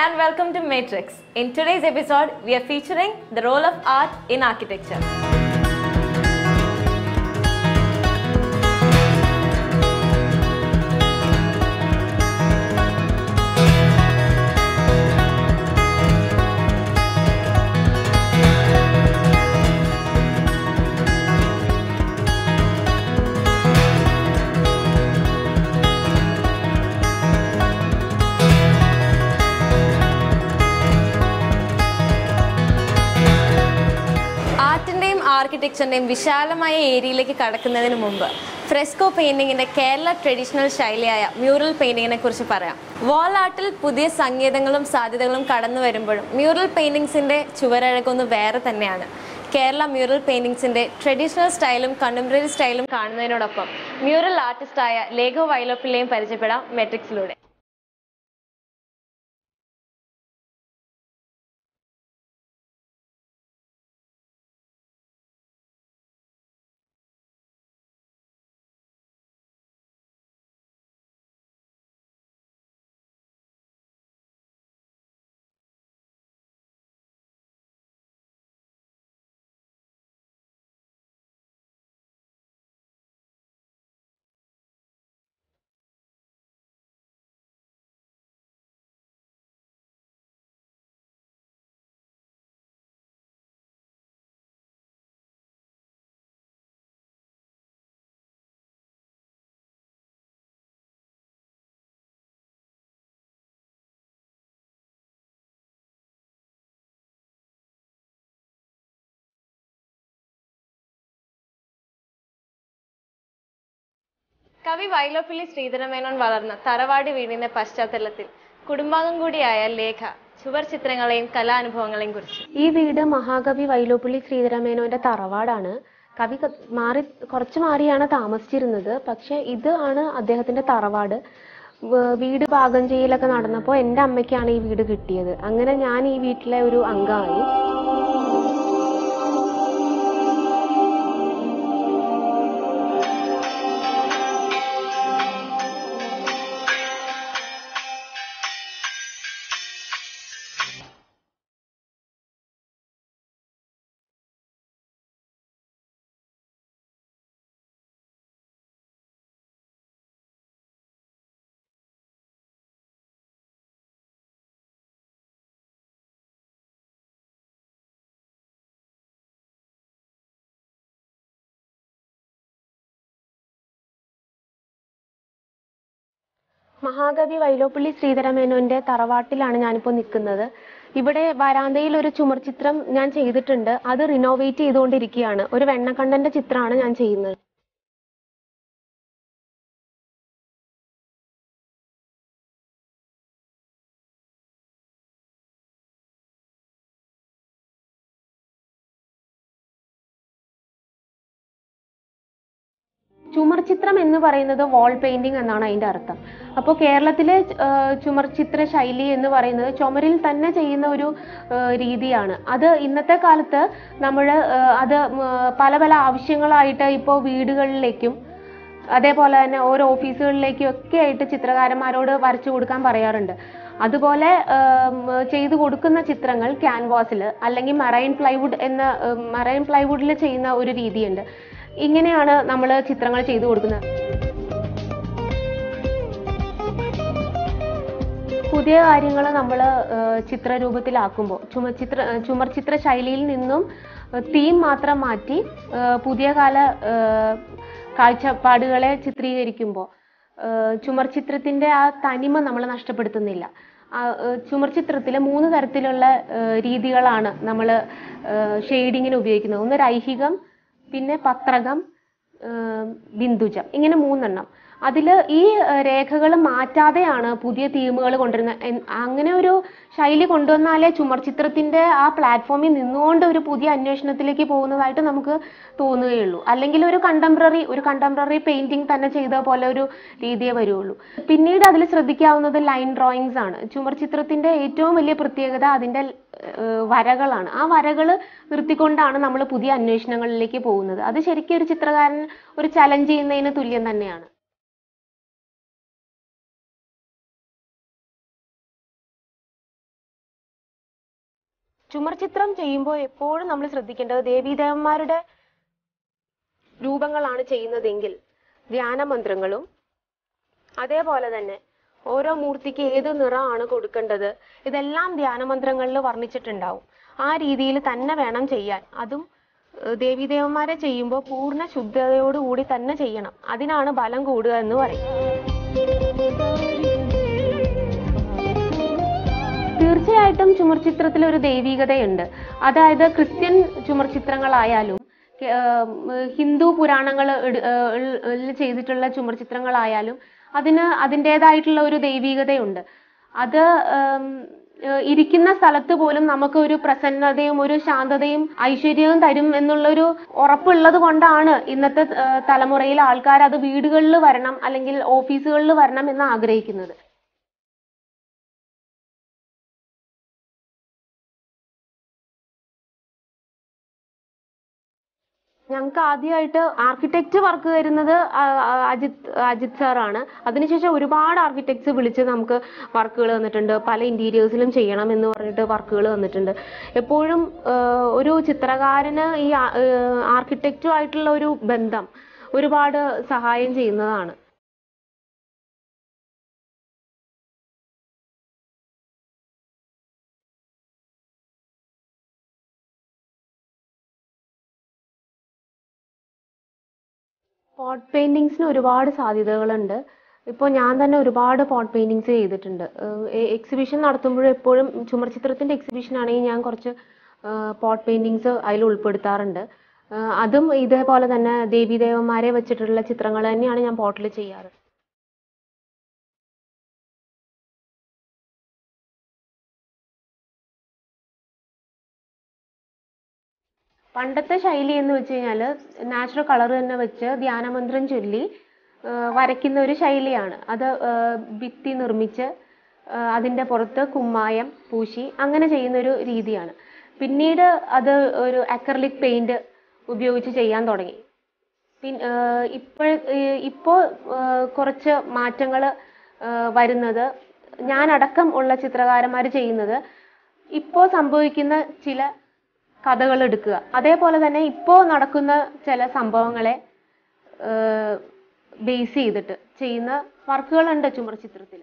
and welcome to Matrix. In today's episode, we are featuring the role of art in architecture. ആർട്ടിന്റെയും ആർക്കിടെക്ചറിന്റെയും വിശാലമായ ഏരിയയിലേക്ക് കടക്കുന്നതിന് മുമ്പ് fresco പെയിന്റിങ്ങിന്റെ Kerala traditional ശൈലിയായ മ്യൂറൽ പെയിന്റിങ്ങിനെ കുറിച്ച് പറയാം വാൾ ആർട്ടിൽ പുതിയ സംഗീതങ്ങളും സാധ്യതകളും കടന്നു വരുമ്പോഴും മ്യൂറൽ പെയിന്റിങ്സിന്റെ ചുവരഴകൊന്ന് വേറെ തന്നെയാണ് കേരള മ്യൂറൽ പെയിന്റിങ്സിന്റെ ട്രഡീഷണൽ സ്റ്റൈലും കണ്ടംപററി സ്റ്റൈലും കാണുന്നതിനോടൊപ്പം മ്യൂറൽ ആർട്ടിസ്റ്റായ ലേഖോ വൈലോപ്പിള്ളയും പരിചയപ്പെടാം മെട്രിക്സിലൂടെ കവി വൈലോപ്പിള്ളി ശ്രീധരമേനോൻ വളർന്ന തറവാട് വീടിന്റെ പശ്ചാത്തലത്തിൽ കുടുംബാംഗം കൂടിയായ ലേഖ ചുവർ ചിത്രങ്ങളെയും കലാനുഭവങ്ങളെയും കുറിച്ച് ഈ വീട് മഹാകവി വൈലോപ്പിള്ളി ശ്രീധരമേനോന്റെ തറവാടാണ് കവി ക- മാറി കുറച്ച് മാറിയാണ് താമസിച്ചിരുന്നത് പക്ഷെ ഇത് ആണ് അദ്ദേഹത്തിന്റെ തറവാട് വ- വീട് പാകം ചെയ്യലൊക്കെ നടന്നപ്പോൾ എൻ്റെ അമ്മയ്ക്കാണ് ഈ വീട് കിട്ടിയത് അങ്ങനെ ഞാൻ ഈ വീട്ടിലെ ഒരു അംഗമായി മഹാകവി വൈലോപ്പിള്ളി ശ്രീധരമേനോന്റെ തറവാട്ടിലാണ് ഞാനിപ്പോൾ നിൽക്കുന്നത് ഇവിടെ വരാന്തയിൽ ഒരു ചുമർ ചിത്രം ഞാൻ ചെയ്തിട്ടുണ്ട് അത് റിനോവേറ്റ് ചെയ്തുകൊണ്ടിരിക്കുകയാണ് ഒരു വെണ്ണക്കണ്ണന്റെ ചിത്രമാണ് ഞാൻ ചെയ്യുന്നത് ചുമർ ചിത്രം എന്ന് പറയുന്നത് വാൾ പെയിന്റിംഗ് എന്നാണ് അതിന്റെ അർത്ഥം അപ്പോൾ കേരളത്തിലെ ആ, ചുമർ ചിത്ര ശൈലി എന്ന് പറയുന്നത് ചുമരിൽ തന്നെ ചെയ്യുന്ന ഒരു ആ, രീതിയാണ് അത് ഇന്നത്തെ കാലത്ത് നമ്മൾ അത് ഉം, പല പല ആവശ്യങ്ങളായിട്ട് ഇപ്പോൾ വീടുകളിലേക്കും അതേപോലെ തന്നെ ഓരോ ഓഫീസുകളിലേക്കും ഒക്കെ ആയിട്ട് ചിത്രകാരന്മാരോട് വരച്ചു കൊടുക്കാൻ പറയാറുണ്ട് അതുപോലെ ഉം, ചെയ്തു കൊടുക്കുന്ന ചിത്രങ്ങൾ ക്യാൻവാസിൽ അല്ലെങ്കിൽ മറൈൻ പ്ലൈവുഡ് എന്ന മറൈൻ പ്ലൈവുഡിൽ ചെയ്യുന്ന ഒരു രീതിയുണ്ട് ഇങ്ങനെയാണ് നമ്മൾ ചിത്രങ്ങൾ ചെയ്തു കൊടുക്കുന്നത് പുതിയ കാര്യങ്ങൾ നമ്മൾ ചിത്രരൂപത്തിലാക്കുമ്പോൾ ചുമർ ചിത്ര ചുമർ ചിത്ര ശൈലിയിൽ നിന്നും തീം മാത്രം മാറ്റി ആ, പുതിയ കാല ആ, കാഴ്ചപ്പാടുകളെ ചിത്രീകരിക്കുമ്പോൾ ചുമർ ചിത്രത്തിന്റെ ആ തനിമ നമ്മൾ നഷ്ടപ്പെടുത്തുന്നില്ല ആ, ആ, ചുമർ ചിത്രത്തിൽ മൂന്ന് തരത്തിലുള്ള ആ, രീതികളാണ് നമ്മൾ ഷെയ്ഡിങ്ങിന് ഉപയോഗിക്കുന്നത് ഒന്ന് രൈഹികം പിന്നെ പത്രകം ഏഹ് ബിന്ദുജം ഇങ്ങനെ മൂന്നെണ്ണം അതിൽ ഈ രേഖകൾ മാറ്റാതെയാണ് പുതിയ തീമുകൾ കൊണ്ടുവരുന്നത് എൻ- അങ്ങനെ ഒരു ശൈലി കൊണ്ടുവന്നാലേ ചുമർ ചിത്രത്തിന്റെ ആ പ്ലാറ്റ്ഫോമിൽ നിന്നുകൊണ്ട് ഒരു പുതിയ അന്വേഷണത്തിലേക്ക് പോകുന്നതായിട്ട് നമുക്ക് തോന്നുകയുള്ളൂ അല്ലെങ്കിൽ ഒരു കണ്ടംപററി ഒരു കണ്ടംപററി പെയിന്റിംഗ് തന്നെ ചെയ്ത പോലെ ഒരു രീതിയെ വരുള്ളൂ പിന്നീട് അതിൽ ശ്രദ്ധിക്കാവുന്നത് ലൈൻ ഡ്രോയിങ്സ് ആണ് ചുമർ ചിത്രത്തിന്റെ ഏറ്റവും വലിയ പ്രത്യേകത അതിന്റെ ഏഹ് വരകളാണ് ആ വരകൾ നിർത്തിക്കൊണ്ടാണ് നമ്മൾ പുതിയ അന്വേഷണങ്ങളിലേക്ക് പോകുന്നത് അത് ശരിക്കും ഒരു ചിത്രകാരൻ ഒരു ചലഞ്ച് ചെയ്യുന്നതിന് തുല്യം തന്നെയാണ് ചുമർ ചിത്രം ചെയ്യുമ്പോൾ എപ്പോഴും നമ്മൾ ശ്രദ്ധിക്കേണ്ടത് ദേവീദേവന്മാരുടെ രൂപങ്ങളാണ് ചെയ്യുന്നതെങ്കിൽ ധ്യാനമന്ത്രങ്ങളും അതേപോലെ തന്നെ ഓരോ മൂർത്തിക്ക് ഏത് നിറമാണ് കൊടുക്കേണ്ടത് ഇതെല്ലാം ധ്യാനമന്ത്രങ്ങളിൽ വർണ്ണിച്ചിട്ടുണ്ടാവും ആ രീതിയിൽ തന്നെ വേണം ചെയ്യാൻ അതും ഏഹ് ദേവീദേവന്മാരെ ചെയ്യുമ്പോൾ പൂർണ്ണ ശുദ്ധതയോടുകൂടി തന്നെ ചെയ്യണം അതിനാണ് ബലം കൂടുക എന്ന് പറയും തീർച്ചയായിട്ടും ചുമർ ചിത്രത്തിൽ ഒരു ദൈവികതയുണ്ട് അതായത് ക്രിസ്ത്യൻ ചുമർ ചിത്രങ്ങളായാലും ഏർ ഹിന്ദു പുരാണങ്ങൾ ചെയ്തിട്ടുള്ള ചുമർ ചിത്രങ്ങളായാലും അതിന് അതിൻ്റെതായിട്ടുള്ള ഒരു ദൈവികതയുണ്ട് അത് ഉം, ഏർ ഇരിക്കുന്ന സ്ഥലത്ത് പോലും നമുക്ക് ഒരു പ്രസന്നതയും ഒരു ശാന്തതയും ഐശ്വര്യവും തരും എന്നുള്ളൊരു ഉറപ്പുള്ളത് കൊണ്ടാണ് ഇന്നത്തെ ഏർ തലമുറയിൽ ആൾക്കാർ അത് വീടുകളിൽ വരണം അല്ലെങ്കിൽ ഓഫീസുകളിൽ വരണം എന്ന് ആഗ്രഹിക്കുന്നത് ഞങ്ങൾക്ക് ആദ്യമായിട്ട് ആർക്കിടെക്റ്റ് വർക്ക് തരുന്നത് ആ- ആ- അജിത് അജിത് സാറാണ് അതിനുശേഷം ഒരുപാട് ആർക്കിടെക്ട്സ് വിളിച്ച് നമുക്ക് വർക്കുകൾ തന്നിട്ടുണ്ട് പല ഇന്റീരിയേഴ്സിലും ചെയ്യണം എന്ന് പറഞ്ഞിട്ട് വർക്കുകൾ തന്നിട്ടുണ്ട് എപ്പോഴും ആഹ്, ഒരു ചിത്രകാരന് ഈ ആർക്കിടെക്റ്റുമായിട്ടുള്ള ഒരു ബന്ധം ഒരുപാട് സഹായം ചെയ്യുന്നതാണ് പോട്ട് പെയിന്റിങ്സിന് ഒരുപാട് സാധ്യതകളുണ്ട് ഇപ്പോൾ ഞാൻ തന്നെ ഒരുപാട് പോട്ട് പെയിന്റിങ്സ് ചെയ്തിട്ടുണ്ട് എക്സിബിഷൻ നടത്തുമ്പോഴും എപ്പോഴും ചുമർ ചിത്രത്തിന്റെ എക്സിബിഷൻ ആണെങ്കിൽ ഞാൻ കുറച്ച് പോട്ട് പെയിന്റിങ്സ് അതിൽ ഉൾപ്പെടുത്താറുണ്ട് ഏഹ് അതും ഇതേപോലെ തന്നെ ദേവീദേവന്മാരെ വെച്ചിട്ടുള്ള ചിത്രങ്ങൾ തന്നെയാണ് ഞാൻ പോട്ടിൽ ചെയ്യാറ് പണ്ടത്തെ ശൈലി എന്ന് വെച്ച് കഴിഞ്ഞാല് നാച്ചുറൽ കളർ തന്നെ വെച്ച് ധ്യാനമന്ത്രം ചൊല്ലി ആ, വരയ്ക്കുന്ന ഒരു ശൈലിയാണ് അത് ആ, ഭിത്തി നിർമ്മിച്ച് ആ, അതിന്റെ പുറത്ത് കുമ്മായം പൂശി അങ്ങനെ ചെയ്യുന്ന ഒരു രീതിയാണ് പിന്നീട് അത് ഒരു അക്രലിക് പെയിന്റ് ഉപയോഗിച്ച് ചെയ്യാൻ തുടങ്ങി പിൻ ഇപ്പോൾ ഇപ്പോൾ കുറച്ച് മാറ്റങ്ങൾ വരുന്നത് ഞാനടക്കം ഉള്ള ചിത്രകാരന്മാർ ചെയ്യുന്നത് ഇപ്പോൾ സംഭവിക്കുന്ന ചില കഥകൾ എടുക്കുക അതേപോലെ തന്നെ ഇപ്പോൾ നടക്കുന്ന ചില സംഭവങ്ങളെ ബേസ് ചെയ്തിട്ട് ചെയ്യുന്ന വർക്കുകളുണ്ട് ചുമർ ചിത്രത്തിൽ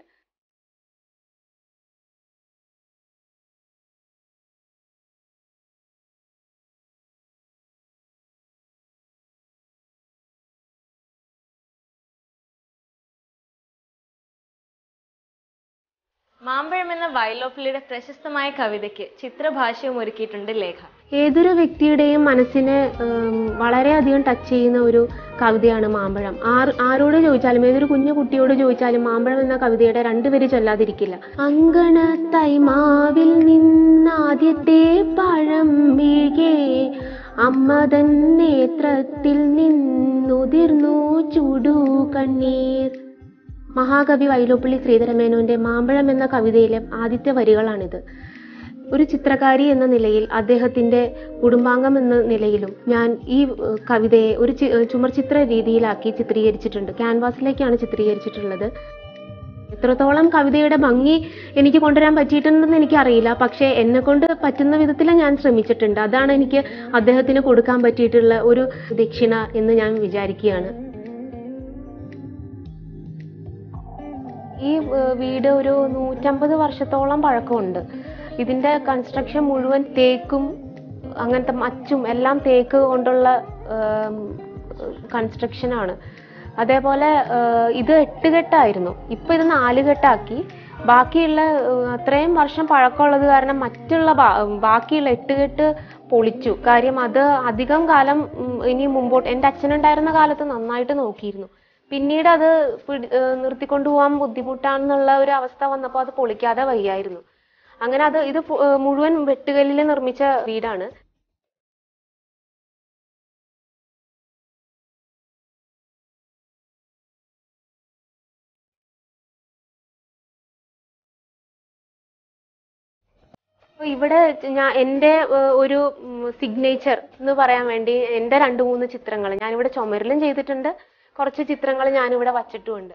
മാമ്പഴം എന്ന വയലോപ്പിളിയുടെ പ്രശസ്തമായ കവിതയ്ക്ക് ചിത്രഭാഷ്യവും ഒരുക്കിയിട്ടുണ്ട് ലേഖ ഏതൊരു വ്യക്തിയുടെയും മനസ്സിനെ ഉം, വളരെയധികം ടച്ച് ചെയ്യുന്ന ഒരു കവിതയാണ് മാമ്പഴം ആർ ആരോട് ചോദിച്ചാലും ഏതൊരു കുഞ്ഞു കുട്ടിയോട് ചോദിച്ചാലും മാമ്പഴം എന്ന കവിതയുടെ രണ്ടുപേര് ചൊല്ലാതിരിക്കില്ല അങ്കണത്തൈ മാവിൽ നിന്നാദ്യത്തെ പഴം വീഴേ അമ്മതൻ നേത്രത്തിൽ നിന്നുതിർന്നു ചുടു കണ്ണീർ മഹാകവി വൈലോപ്പിള്ളി ശ്രീധരമേനോന്റെ മാമ്പഴം എന്ന കവിതയിലെ ആദ്യത്തെ വരികളാണിത് ഒരു ചിത്രകാരി എന്ന നിലയിൽ അദ്ദേഹത്തിന്റെ കുടുംബാംഗം എന്ന നിലയിലും ഞാൻ ഈ ഏഹ്, കവിതയെ ഒരു ചി- ഏഹ്, ചുമർചിത്ര രീതിയിലാക്കി ചിത്രീകരിച്ചിട്ടുണ്ട് ക്യാൻവാസിലേക്കാണ് ചിത്രീകരിച്ചിട്ടുള്ളത് എത്രത്തോളം കവിതയുടെ ഭംഗി എനിക്ക് കൊണ്ടുവരാൻ പറ്റിയിട്ടുണ്ടെന്ന് എനിക്കറിയില്ല പക്ഷേ എന്നെ കൊണ്ട് പറ്റുന്ന വിധത്തിൽ ഞാൻ ശ്രമിച്ചിട്ടുണ്ട് അതാണ് എനിക്ക് അദ്ദേഹത്തിന് കൊടുക്കാൻ പറ്റിയിട്ടുള്ള ഒരു ദക്ഷിണ എന്ന് ഞാൻ വിചാരിക്കുകയാണ് ഈ ഏഹ്, വീട് ഒരു നൂറ്റമ്പത് വർഷത്തോളം പഴക്കമുണ്ട് ഇതിന്റെ കൺസ്ട്രക്ഷൻ മുഴുവൻ തേക്കും അങ്ങനത്തെ മച്ചും എല്ലാം തേക്ക് കൊണ്ടുള്ള കൺസ്ട്രക്ഷൻ ആണ് അതേപോലെ ഏഹ്, ഇത് എട്ടുകെട്ടായിരുന്നു ഇപ്പൊ ഇത് നാലുകെട്ടാക്കി ബാക്കിയുള്ള ഏഹ്, അത്രയും വർഷം പഴക്കമുള്ളത് കാരണം മറ്റുള്ള ബാ- ബാക്കിയുള്ള എട്ടുകെട്ട് പൊളിച്ചു കാര്യം അത് അധികം കാലം ഉം, ഇനി മുമ്പോട്ട് എൻ്റെ അച്ഛനുണ്ടായിരുന്ന കാലത്ത് നന്നായിട്ട് നോക്കിയിരുന്നു പിന്നീട് അത് പിടി ഏഹ് നിർത്തിക്കൊണ്ടു പോകാൻ ബുദ്ധിമുട്ടാണെന്നുള്ള ഒരു അവസ്ഥ വന്നപ്പോൾ അത് പൊളിക്കാതെ വയ്യായിരുന്നു അങ്ങനെ അത് ഇത് ഫു- ഏഹ് മുഴുവൻ വെട്ടുകല്ലിൽ നിർമ്മിച്ച വീടാണ് അപ്പൊ ഇവിടെ ഞാൻ എൻ്റെ ഏഹ് ഒരു സിഗ്നേച്ചർ എന്ന് പറയാൻ വേണ്ടി എൻ്റെ രണ്ട് മൂന്ന് ചിത്രങ്ങൾ ഞാനിവിടെ ചുമരിലും ചെയ്തിട്ടുണ്ട് കുറച്ച് ചിത്രങ്ങൾ ഞാനിവിടെ വച്ചിട്ടുമുണ്ട്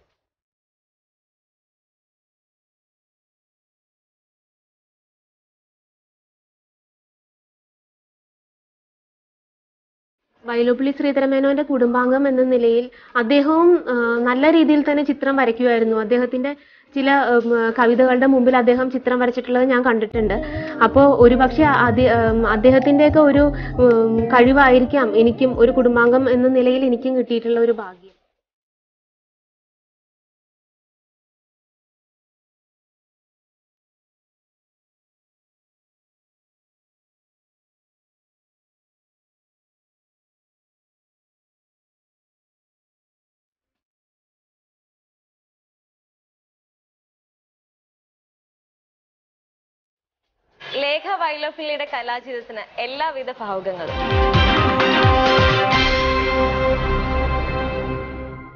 വയലോപ്പള്ളി ശ്രീധരമേനോന്റെ കുടുംബാംഗം എന്ന നിലയിൽ അദ്ദേഹവും ആ, നല്ല രീതിയിൽ തന്നെ ചിത്രം വരയ്ക്കുമായിരുന്നു അദ്ദേഹത്തിന്റെ ചില ഉം, കവിതകളുടെ മുമ്പിൽ അദ്ദേഹം ചിത്രം വരച്ചിട്ടുള്ളത് ഞാൻ കണ്ടിട്ടുണ്ട് അപ്പോൾ ഒരുപക്ഷെ അതി- ഉം, അദ്ദേഹത്തിന്റെയൊക്കെ ഒരു ഉം, കഴിവായിരിക്കാം എനിക്കും ഒരു കുടുംബാംഗം എന്ന നിലയിൽ എനിക്കും കിട്ടിയിട്ടുള്ള ഒരു ഭാഗ്യം ലേഖ വൈലോപ്പിള്ളിയുടെ കലാജീവിതത്തിന് എല്ലാവിധ ഭാവുകങ്ങളും